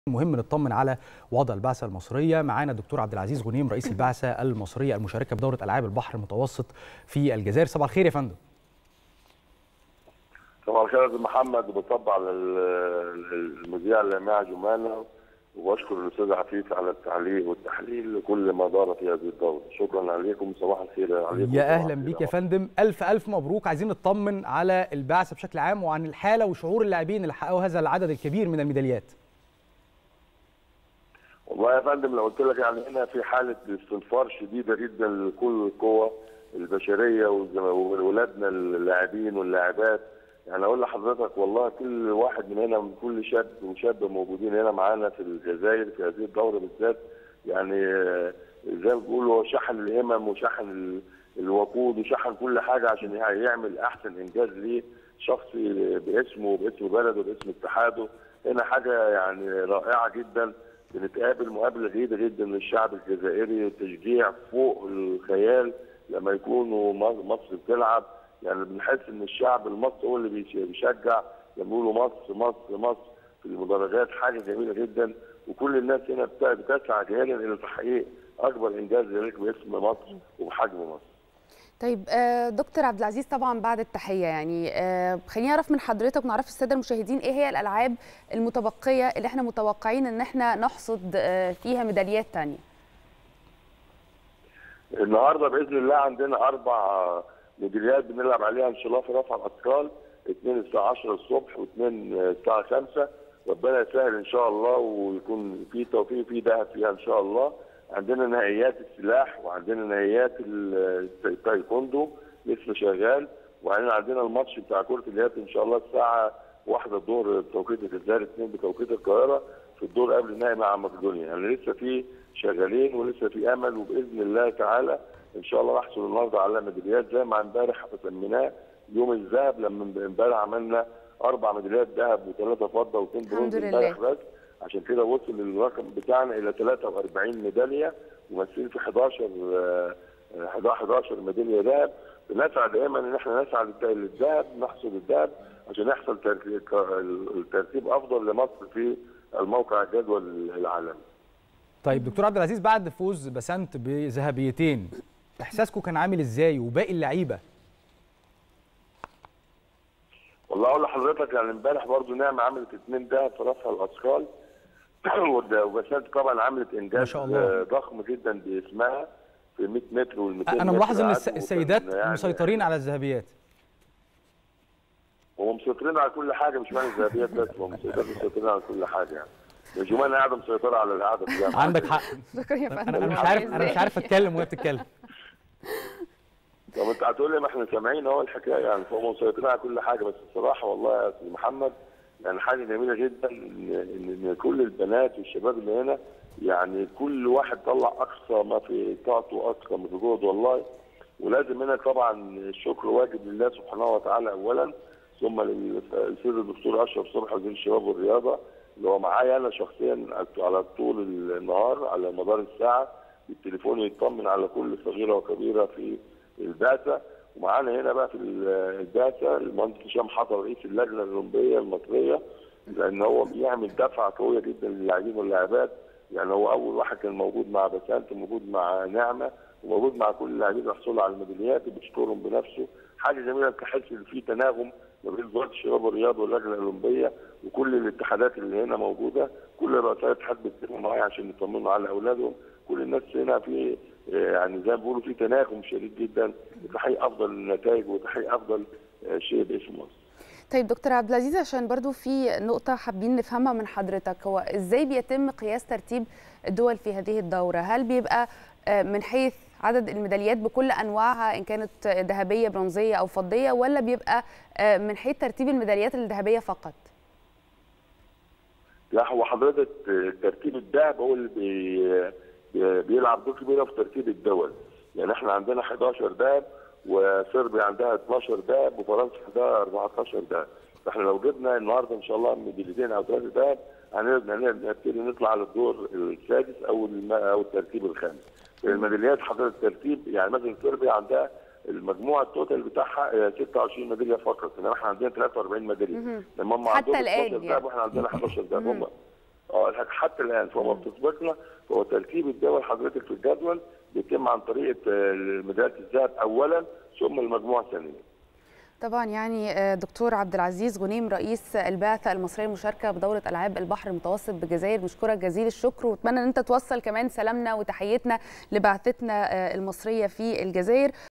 مهم نطمن على وضع البعثه المصريه معانا الدكتور عبد العزيز غنيم رئيس البعثه المصريه المشاركه بدوره العاب البحر المتوسط في الجزائر صباح الخير يا فندم صباح الخير يا استاذ محمد وبطبع على المذيع اللامع جمانه وبشكر الاستاذ عفيف على التعليق والتحليل لكل ما دار في هذه الدوره شكرا عليكم صباح الخير عليكم يا اهلا بيك يا فندم الف الف مبروك عايزين نطمن على البعثه بشكل عام وعن الحاله وشعور اللاعبين اللي حققوا هذا العدد الكبير من الميداليات والله يا فندم لو قلت لك يعني هنا في حاله استنفار شديده جدا لكل القوى البشريه وولادنا اللاعبين واللاعبات يعني اقول لحضرتك والله كل واحد من هنا من كل شاب وشاب موجودين هنا معانا في الجزائر في هذه الدوره بالذات يعني زي ما بيقولوا شحن الهمم وشحن الوقود وشحن كل حاجه عشان يعمل احسن انجاز ليه شخصي باسمه وباسم بلده وباسم اتحاده هنا حاجه يعني رائعه جدا بنتقابل مقابله جيده جدا من الشعب الجزائري تشجيع فوق الخيال لما يكونوا مصر بتلعب يعني بنحس ان الشعب المصري هو اللي بيشجع لما يقولوا مصر مصر مصر في المدرجات حاجه جميله جدا وكل الناس هنا بتسعى جاهلا الى تحقيق اكبر انجاز يليق باسم مصر وبحجم مصر. طيب دكتور عبد العزيز طبعا بعد التحيه يعني خليني اعرف من حضرتك ونعرف الساده المشاهدين ايه هي الالعاب المتبقيه اللي احنا متوقعين ان احنا نحصد فيها ميداليات ثانيه. النهارده باذن الله عندنا اربع ميداليات بنلعب عليها ان شاء الله في رفع الاثقال اثنين الساعه 10 الصبح واثنين الساعه 5 ربنا يسهل ان شاء الله ويكون في توفيق في ذهب فيها ان شاء الله عندنا نهائيات السلاح وعندنا نهائيات التايكوندو لسه شغال وبعدين عندنا الماتش بتاع كره اليد ان شاء الله الساعه 1 الظهر بتوقيت الجزائر 2 بتوقيت القاهره في الدور قبل النهائي مع مقدونيا يعني لسه في شغالين ولسه في امل وباذن الله تعالى ان شاء الله نحصل النهارده على ميداليات زي ما امبارح سميناه يوم الذهب لما امبارح عملنا اربع ميداليات ذهب وثلاثه فضه واثنين برونز امبارح بس عشان كده وصل الرقم بتاعنا الى 43 ميداليه ممثلين في 11 11 ميداليه ذهب بنسعى دائما ان احنا نسعى للذهب نحصل الذهب عشان يحصل الترتيب افضل لمصر في الموقع الجدول العالمي. طيب دكتور عبد العزيز بعد فوز بسنت بذهبيتين احساسكم كان عامل ازاي وباقي اللعيبه؟ والله اقول لحضرتك يعني امبارح برضه نعمه عملت اثنين دهب في رفع الاثقال وبسنت طبعا عملت انجاز ما شاء الله. ضخم جدا باسمها في 100 متر وال 200 انا ملاحظ ان متر السيدات يعني مسيطرين على الذهبيات هم مسيطرين على كل حاجه مش معنى الذهبيات بس هم مسيطرين على كل حاجه يعني يا جماعه قاعده مسيطره على العدد يعني عندك حق شكرا يا فندم انا أنا مش عارف انا مش عارف اتكلم وهي بتتكلم طب انت هتقول لي ما احنا سامعين اهو الحكايه يعني فهم مسيطرين على كل حاجه بس الصراحه والله يا استاذ محمد يعني حاجه جميله جدا ان ان كل البنات والشباب اللي هنا يعني كل واحد طلع اقصى ما في طاقته واقصى ما في جهده والله ولازم هنا طبعا الشكر واجب لله سبحانه وتعالى اولا ثم للسيد الدكتور اشرف صبحي وزير الشباب والرياضه اللي هو معايا انا شخصيا على طول النهار على مدار الساعه بالتليفون يطمن على كل صغيره وكبيره في البعثه ومعانا هنا بقى في البعثه المهندس هشام حضر رئيس اللجنه الاولمبيه المصريه لان هو بيعمل دفعه قويه جدا للاعبين واللاعبات يعني هو اول واحد كان موجود مع بسنت موجود مع نعمه وموجود مع كل اللاعبين يحصلوا على الميداليات وبيشكرهم بنفسه حاجه جميله تحس ان في تناغم ما بين وزاره الشباب والرياضه واللجنه الاولمبيه وكل الاتحادات اللي هنا موجوده كل رؤساء اتحاد بيتفقوا معايا عشان يطمنوا على اولادهم كل الناس هنا في يعني زي ما بيقولوا في تناغم شديد جدا لتحقيق افضل النتائج وتحقيق افضل شيء باسم مصر. طيب دكتور عبد العزيز عشان برضو في نقطة حابين نفهمها من حضرتك هو ازاي بيتم قياس ترتيب الدول في هذه الدورة؟ هل بيبقى من حيث عدد الميداليات بكل انواعها ان كانت ذهبيه برونزيه او فضيه ولا بيبقى من حيث ترتيب الميداليات الذهبيه فقط؟ لا هو حضرتك ترتيب الذهب هو اللي بي بيلعب دور كبيره في ترتيب الدول يعني احنا عندنا 11 ذهب وصربيا عندها 12 ذهب وفرنسا عندها 14 ذهب فاحنا لو جبنا النهارده ان شاء الله ميداليتين او ثلاثه ذهب هنبتدي نطلع على الدور السادس او او الترتيب الخامس الميداليات حضرتك الترتيب يعني مثلا صربيا عندها المجموع التوتال بتاعها 26 ميداليه فقط انما احنا عندنا 43 ميداليه لما هم حتى عندهم الآن 12 يعني. ذهب واحنا عندنا 11 ذهب هم اه حتى الان فما بتسبقنا هو ترتيب الدول حضرتك في الجدول بيتم عن طريق ميداليه الذهب اولا ثم المجموعه ثانيا. طبعا يعني دكتور عبد العزيز غنيم رئيس البعثه المصريه المشاركه بدوره العاب البحر المتوسط بالجزائر بشكرك جزيل الشكر واتمنى ان انت توصل كمان سلامنا وتحيتنا لبعثتنا المصريه في الجزائر